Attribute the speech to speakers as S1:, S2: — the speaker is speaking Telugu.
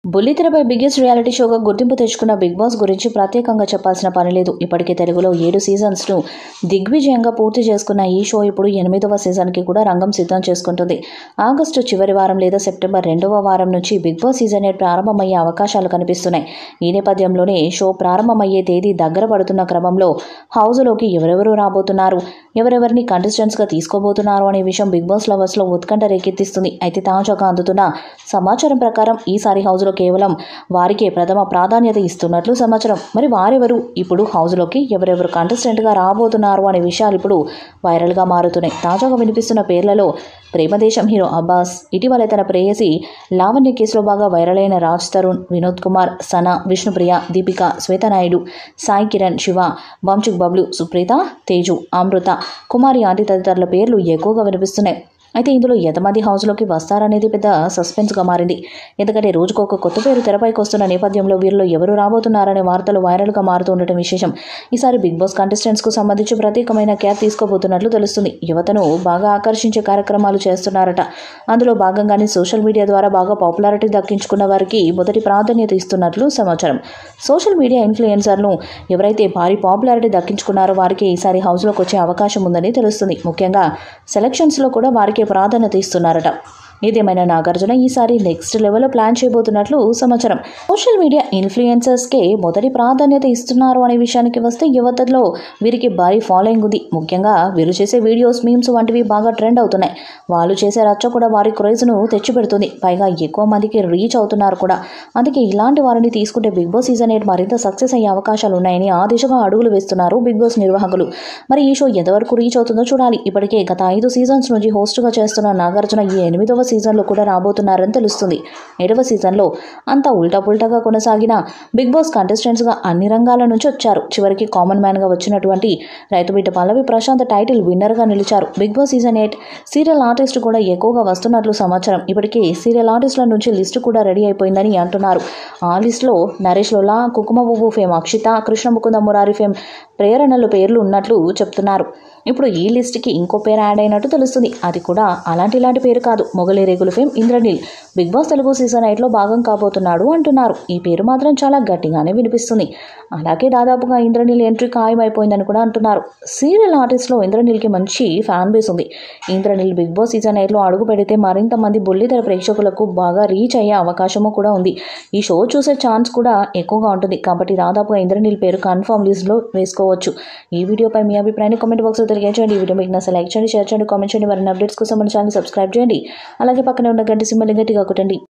S1: బుల్లితెరపై బిగ్గెస్ట్ రియాలిటీ షోగా గుర్తింపు తెచ్చుకున్న బిగ్ బాస్ గురించి ప్రత్యేకంగా చెప్పాల్సిన పని లేదు ఇప్పటికే తెలుగులో ఏడు సీజన్స్ను దిగ్విజయంగా పూర్తి చేసుకున్న ఈ షో ఇప్పుడు ఎనిమిదవ సీజన్కి కూడా రంగం సిద్ధం చేసుకుంటుంది ఆగస్టు చివరి వారం లేదా సెప్టెంబర్ రెండవ వారం నుంచి బిగ్ బాస్ సీజన్ ఎయిట్ ప్రారంభమయ్యే అవకాశాలు కనిపిస్తున్నాయి ఈ నేపథ్యంలోనే షో ప్రారంభమయ్యే తేదీ దగ్గర పడుతున్న క్రమంలో హౌస్లోకి ఎవరెవరు రాబోతున్నారు ఎవరెవరిని కంటెస్టెంట్స్గా తీసుకోబోతున్నారు అనే విషయం బిగ్ బాస్ లవర్స్లో ఉత్కంఠ రేకెత్తిస్తుంది అయితే తాజాగా అందుతున్న సమాచారం ప్రకారం ఈసారి హౌస్లో కేవలం వారికే ప్రథమ ప్రాధాన్యత ఇస్తున్నట్లు సమాచారం మరి వారెవరు ఇప్పుడు హౌస్లోకి ఎవరెవరు కంటెస్టెంట్గా రాబోతున్నారు అనే విషయాలు ఇప్పుడు వైరల్గా మారుతున్నాయి తాజాగా వినిపిస్తున్న పేర్లలో ప్రేమదేశం హీరో అబ్బాస్ ఇటీవల తన ప్రేయసి లావణ్య కేసులో బాగా వైరల్ అయిన రాజ్ తరుణ్ వినోద్ కుమార్ సనా విష్ణుప్రియ దీపిక శ్వేతనాయుడు సాయి కిరణ్ శివ వంశుక్ బబ్లు సుప్రీత తేజు అమృత కుమారి ఆంటీ తదితరుల పేర్లు ఎక్కువగా వినిపిస్తున్నాయి అయితే ఇందులో ఎంతమంది హౌస్లోకి వస్తారనేది పెద్ద సస్పెన్స్గా మారింది ఎందుకంటే రోజుకు ఒక కొత్త పేరు తెరపైకి వస్తున్న నేపథ్యంలో వీరిలో ఎవరు రాబోతున్నారనే వార్తలు వైరల్గా మారుతూ ఉండటం విశేషం ఈసారి బిగ్ బాస్ కంటెస్టెంట్స్కు సంబంధించి ప్రత్యేకమైన కేర్ తీసుకోబోతున్నట్లు తెలుస్తుంది యువతను బాగా ఆకర్షించే కార్యక్రమాలు చేస్తున్నారట అందులో భాగంగానే సోషల్ మీడియా ద్వారా బాగా పాపులారిటీ దక్కించుకున్న వారికి మొదటి ప్రాధాన్యత ఇస్తున్నట్లు సమాచారం సోషల్ మీడియా ఇన్ఫ్లుయెన్సర్ను ఎవరైతే భారీ పాపులారిటీ దక్కించుకున్నారో వారికి ఈసారి హౌస్లోకి వచ్చే అవకాశం ఉందని తెలుస్తుంది ముఖ్యంగా సెలక్షన్స్లో కూడా వారికి ప్రాధాన్యత ఇస్తున్నారట ఇదేమైనా నాగార్జున ఈసారి నెక్స్ట్ లెవెల్లో ప్లాన్ చేయబోతున్నట్లు సమాచారం సోషల్ మీడియా ఇన్ఫ్లుయెన్సర్స్కే మొదటి ప్రాధాన్యత ఇస్తున్నారు అనే విషయానికి వస్తే యువతలో వీరికి భారీ ఫాలోయింగ్ ఉంది ముఖ్యంగా వీరు చేసే వీడియోస్ మీమ్స్ వంటివి బాగా ట్రెండ్ అవుతున్నాయి వాళ్ళు చేసే రచ్చ కూడా వారి క్రేజ్ను తెచ్చిపెడుతుంది పైగా ఎక్కువ మందికి రీచ్ అవుతున్నారు కూడా అందుకే ఇలాంటి వారిని తీసుకుంటే బిగ్ బాస్ సీజన్ ఎయిట్ మరింత సక్సెస్ అయ్యే అవకాశాలు ఉన్నాయని ఆ దిశగా అడుగులు వేస్తున్నారు బిగ్ బాస్ నిర్వాహకులు మరి ఈ షో ఎంతవరకు రీచ్ అవుతుందో చూడాలి ఇప్పటికే గత ఐదు సీజన్స్ నుంచి హోస్ట్గా చేస్తున్న నాగార్జున ఈ ఎనిమిదవ సీజన్లో కూడా రాబోతున్నారని తెలుస్తుంది ఏడవ సీజన్లో అంతా ఉల్టా పుల్టాగా కొనసాగిన బిగ్ బాస్ కంటెస్టెంట్స్గా అన్ని రంగాల నుంచి వచ్చారు చివరికి కామన్ మ్యాన్గా వచ్చినటువంటి రైతు బిడ్డ పల్లవి ప్రశాంత్ టైటిల్ విన్నర్గా నిలిచారు Bigg Boss season eight serial artist కూడా ఎక్కువగా వస్తున్నట్లు సమాచారం ఇప్పటికే సీరియల్ ఆర్టిస్టుల నుంచి లిస్టు కూడా రెడీ అయిపోయిందని అంటున్నారు ఆ లిస్టులో నరేష్ లోలా కుంకుమ పువ్వు ఫేమ్ అక్షిత కృష్ణ ముకుంద మురారి ఫేమ్ ప్రేరణలు పేర్లు ఉన్నట్లు చెప్తున్నారు ఇప్పుడు ఈ లిస్ట్కి ఇంకో పేరు యాడ్ అయినట్టు తెలుస్తుంది అది కూడా అలాంటి ఇలాంటి పేరు కాదు Mogali Rekulu fame Indraneel Bigg Boss Telugu season ఎయిట్లో భాగం కాబోతున్నాడు అంటున్నారు ఈ పేరు మాత్రం చాలా గట్టిగానే వినిపిస్తుంది అలాగే దాదాపుగా ఇంద్రనీల్ ఎంట్రీ ఖాయమైపోయిందని కూడా అంటున్నారు సీరియల్ ఆర్టిస్ట్లో ఇంద్రనీల్కి మంచి ఫ్యాన్ బేస్ ఉంది ఇంద్రనీల్ బిగ్ బాస్ సీజన్ ఎయిట్లో అడుగు పెడితే మరింత మంది బుల్లితెర ప్రేక్షకులకు బాగా రీచ్ అయ్యే అవకాశము కూడా ఉంది ఈ షో చూసే ఛాన్స్ కూడా ఎక్కువగా ఉంటుంది కాబట్టి దాదాపుగా ఇంద్రనీల్ పేరు కన్ఫర్మ్ లిస్ట్లో వేసుకోవచ్చు ఈ వీడియోపై మీ అభిప్రాయాన్ని కామెంట్ బాక్స్లో తెలియజేయండి ఈ వీడియో మీకు నచ్చ లైక్ చేయండి షేర్ చేయండి కామెంట్ చేయండి మరిన్ని అప్డేట్స్ కోసం మన ఛానల్ సబ్స్క్రైబ్ చేయండి అలాగే పక్కనే ఉన్న గంట సింబల్ గట్టిగా కొట్టండి